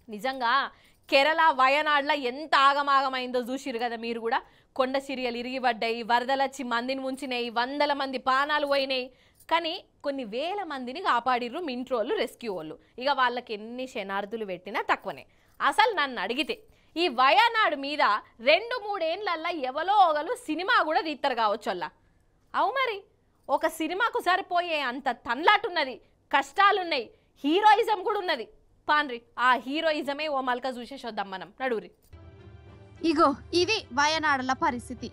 నిజంగా కేరళ వయనాడులో ఎంత ఆగమాగమైందో చూసిరు కదా మీరు కూడా కొండ సిరియలు ఇరిగిపడ్డాయి వరదలచ్చి మందిని ముంచినాయి వందల మంది పానాలు పోయినాయి కానీ కొన్ని వేల మందిని కాపాడిర్రు మింట్రోళ్ళు రెస్క్యూ వాళ్ళు ఇక వాళ్ళకి ఎన్ని శనార్థులు పెట్టినా తక్కువనే అసలు నన్ను అడిగితే ఈ వయనాడు మీద రెండు మూడేండ్లల్లా ఎవలో ఒకరు సినిమా కూడా తీస్తారు కావచ్చు అలా అవు మరి ఒక సినిమాకు సరిపోయే అంత తన్లాటున్నది కష్టాలున్నాయి హీరోయిజం కూడా ఉన్నది పాన్రి ఆ హీరోయిజమే ఓ మల్క చూసేసొద్దాం మనం నడువురి ఇగో ఇది వయనాడుల పరిస్థితి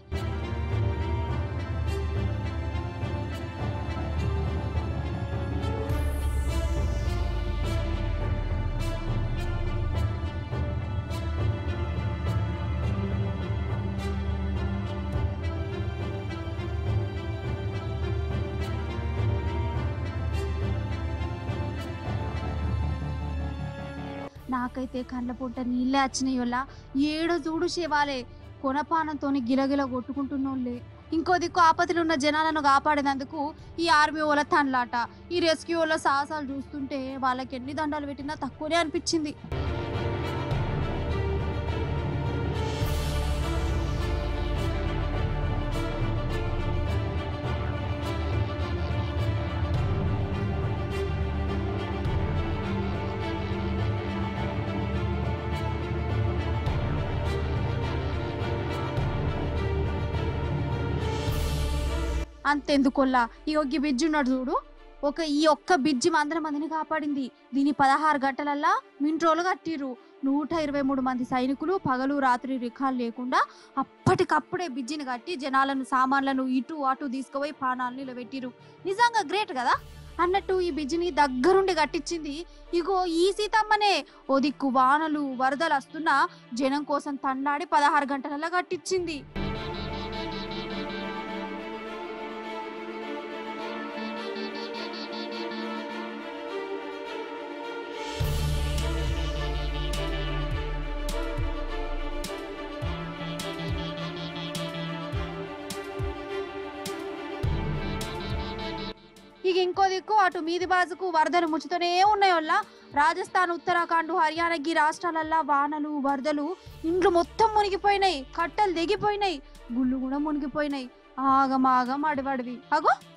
నాకైతే కళ్ళ పూట నీళ్ళే వచ్చినాయి వల్ల ఏడో చూడు శివాలే కొనపానంతో గిలగిల కొట్టుకుంటున్నోళ్ళే ఇంకో దిక్కు ఆపదలు ఉన్న జనాలను కాపాడేందుకు ఈ ఆర్మీ వాళ్ళ తన్లాట ఈ రెస్క్యూ వాళ్ళ సాహసాలు చూస్తుంటే వాళ్ళకి ఎన్ని దండాలు పెట్టినా తక్కువనే అనిపించింది అంతెందుకొల్లా ఈ ఒక్క బిజ్జి ఉన్నాడు చూడు ఒక ఈ ఒక్క బిజ్జి మందర మందిని కాపాడింది దీని పదహారు గంటలల్లా మింట్రోలు కట్టిర్రు నూట ఇరవై మూడు మంది సైనికులు పగలు రాత్రి రికాలు లేకుండా అప్పటికప్పుడే బిజ్జిని కట్టి జనాలను సామాన్లను ఇటు అటు తీసుకుపోయి ప్రాణాలను నిలబెట్టిరు నిజంగా గ్రేట్ కదా అన్నట్టు ఈ బిజ్జిని దగ్గరుండి కట్టించింది ఇగో ఈ సీతమ్మనే ఓ దిక్కు వానలు వరదలు వస్తున్నా జనం కోసం తండాడి పదహారు గంటలల్లా కట్టించింది ఇక ఇంకో దిక్కు అటు మీది బాజుకు వరదలు ముచ్చుతూనే ఉన్నాయి వల్ల రాజస్థాన్ ఉత్తరాఖండ్ హర్యానాకి రాష్ట్రాలల్లా వానలు వరదలు ఇండ్లు మొత్తం మునిగిపోయినాయి కట్టలు దిగిపోయినాయి గుళ్ళు కూడా మునిగిపోయినాయి ఆగమాగం అడివడివి అగో